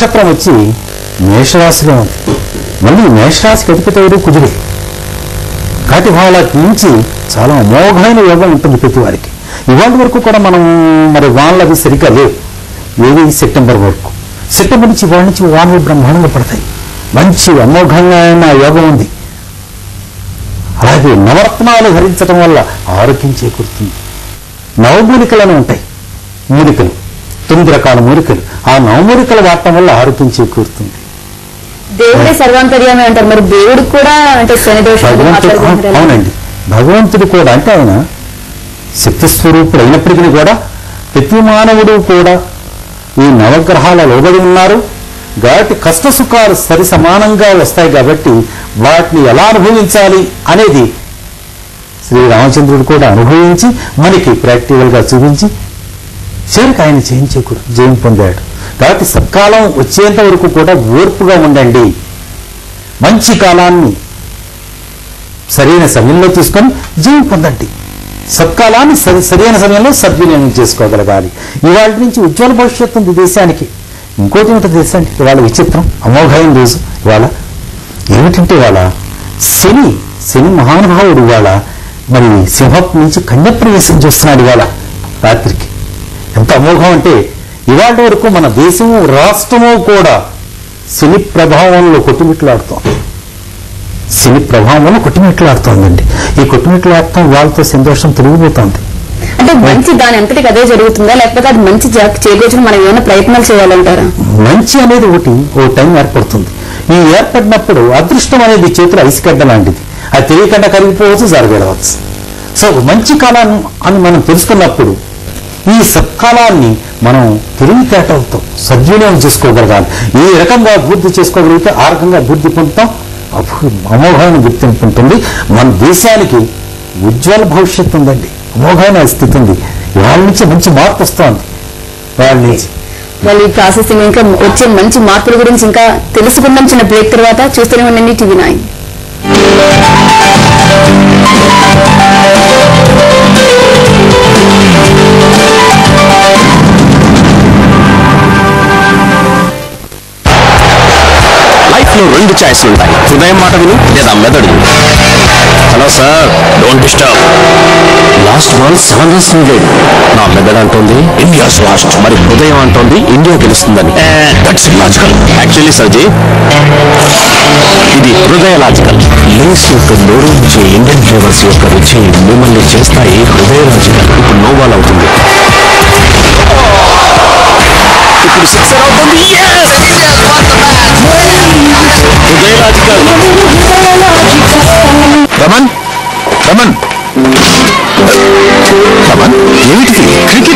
నక్షత్రం వచ్చి మేషరాశిలో ఉంది మళ్ళీ మేషరాశికి అధిపతి ఎవరు కుజుడు కాబట్టి వాళ్ళకి నుంచి చాలా అమోఘమైన యోగం ఉంటుంది ప్రతి వారికి ఇవాళ వరకు కూడా మనం మరి వాళ్ళవి సరిగ్గా లేవు ఏది సెప్టెంబర్ వరకు సెప్టెంబర్ నుంచి ఇవాళ నుంచి వానలు బ్రహ్మాండంగా పడతాయి మంచి అమోఘమైన యోగం ఉంది అలాగే నవరత్నాలు ధరించడం వల్ల ఆరోగ్యం చేకూరుతుంది నవమూలికలను ఉంటాయి మూలికలు తొమ్మిది రకాల మూలికలు ఆ నవమూలికలు వాడటం వల్ల ఆరోగ్యం చేకూరుతుంది దేవుడే సర్వాంతర్యామి అంటారు మరి దేవుడు కూడా అంటే శని దోషం భగవంతుడు మాట్లాడుకుంటారు అవునండి భగవంతుడు కూడా అంటే ఆయన శక్తి స్వరూపుడు అయినప్పటికీ కూడా ప్రతి మానవుడు కూడా ఈ నవగ్రహాల లోబడి ఉన్నారు కాబట్టి కష్ట సుఖాలు సరి సమానంగా వస్తాయి కాబట్టి వాటిని ఎలా అనుభవించాలి అనేది శ్రీ రామచంద్రుడు కూడా అనుభవించి మనకి ప్రాక్టికల్గా చూపించి చివరికి ఆయన జయం చేకూరు జయం పొందాడు కాబట్టి సత్కాలం వచ్చేంత వరకు కూడా ఓర్పుగా ఉండండి మంచి కాలాన్ని సరైన సమయంలో తీసుకొని జయం పొందండి సత్కాలాన్ని సరి సరైన సమయంలో సద్వినియోగం చేసుకోగలగాలి ఇవాళ నుంచి ఉజ్వల భవిష్యత్తు ఉంది దేశానికి ఇంకోటి ఉంటుంది దేశానికి ఇవాళ విచిత్రం అమోఘమైన రోజు ఇవాళ ఏమిటంటే ఇవాళ శని శని మహానుభావుడు ఇవాళ మరి సింహం నుంచి కన్య ప్రవేశం చేస్తున్నాడు ఇవాళ రాత్రికి ఎంత అమోఘం అంటే ఇవాళ వరకు మన దేశము రాష్ట్రము కూడా శని ప్రభావంలో కొట్టుమిట్లాడుతోంది శని ప్రభావంలో కొట్టుమిట్లాడుతోందండి ఈ కొట్టుమిట్లాడటం వాళ్ళతో సంతోషం తిరిగిపోతోంది అంటే మంచి దాని అంతటికి అదే జరుగుతుందా లేకపోతే అది మంచి జా- చేకూర్చుని మనం ఏమైనా ప్రయత్నాలు చేయాలంటారా మంచి అనేది ఒకటి ఓ టైం ఏర్పడుతుంది ఈ ఏర్పడినప్పుడు అదృష్టం అనేది చేతులు ఐసిగడ్డ లాంటిది అది తెలియకుండా కరిగిపోవచ్చు జరగడవచ్చు సో మంచి కాలం అని మనం తెలుసుకున్నప్పుడు ఈ సత్కాలాన్ని మనం తెలివితేటలతో సద్వినియోగం చేసుకోగలగాలి ఏ రకంగా అభివృద్ధి చేసుకోగలిగితే ఆ రకంగా అభివృద్ధి పొందుతాం అభు- అమోఘమైన గుర్తింపు ఉంటుంది మన దేశానికి ఉజ్వల భవిష్యత్తు ఉందండి అమోఘమైన స్థితి ఉంది వాళ్ళ నుంచి మంచి మార్పు వస్తుంది వాళ్ళ నుంచి వాళ్ళు ఈ ప్రాసెసింగ్ ఇంకా వచ్చే మంచి మార్పుల గురించి ఇంకా తెలుసుకుందాం చిన్న బ్రేక్ తర్వాత చూస్తూనే ఉండండి టీవీ నైన్ లైఫ్ లో రెండు ఛాయిస్లు ఉంటాయి హృదయం మాట విను లేదా మెదడు విను. Hello sir don't disturb last ball seven runs needed నా మెదడు అంటోంది ఇండియాస్ లాస్ట్ మరి హృదయం అంటోంది ఇండియా గెలుస్తుందని దట్స్ లాజికల్ యాక్చువల్లీ సర్జీ ఇది హృదయ లాజికల్ లేస్ యొక్క నోరు నుంచి ఇండియన్ ఫ్లేవర్స్ యొక్క రుచి మిమ్మల్ని చేస్తాయి హృదయ లాజికల్ ఇప్పుడు నో బాల్ అవుతుంది ఇప్పుడు సిక్సర్ అవుతుంది హృదయ లాజికల్ రమన్ రమన్ రమన్ ఏమిటిది క్రికెట్